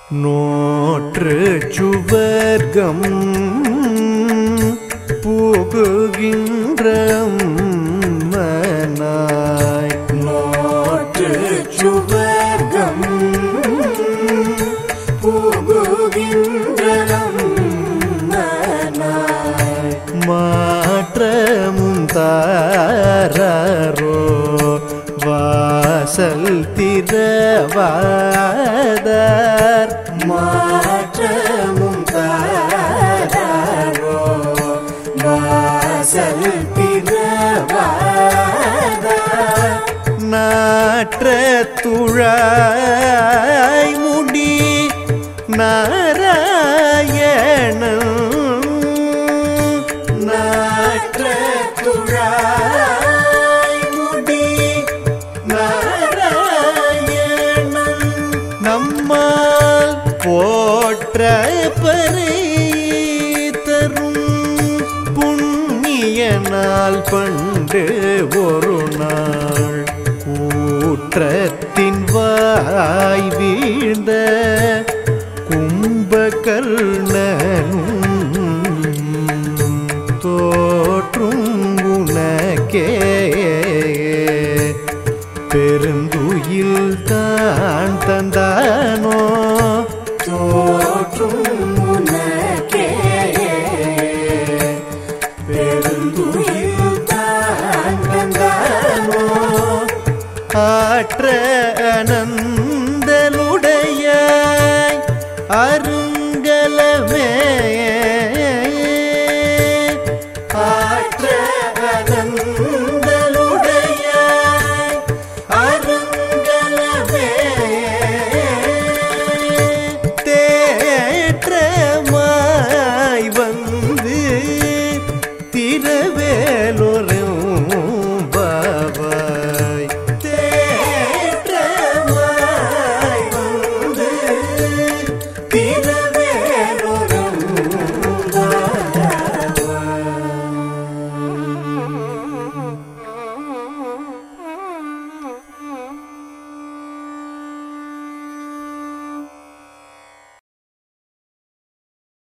நோற்று சுவர்க்கம் புகுகின்ற மனாய் நோற்று சுவர்க்கம் புகுகின்றனம் மனாய் மாற்றமும் தாரோ வாசல் திரவாதார் மாற்றமும் தாரோ வாசல் பிறவாதா நாற்ற துழாய் முடி நாராயணன் நாற்ற துழாய் முடி நாராயணன் நம்மால் போற்ற பறை தரும் புண்ணியனால் பண்டு ஒரு நாள் கூற்றத்தின் வாய் வீழ்ந்த கும்பகர்ணனும் தோற்றும் உனக்கே பெருந்துயில் தான் தந்தானோ தோற்றும் உனக்கே பெருந்துயில் தான் வந்தானோ ஆற்ற அனந்தலுடைய அருங்கலமே ஆற்ற அனந்தலுடைய அருங்கலமே தேற்றமாய் வந்து திரவேலொரும் பாவாய் தேற்றமாய் வந்து திர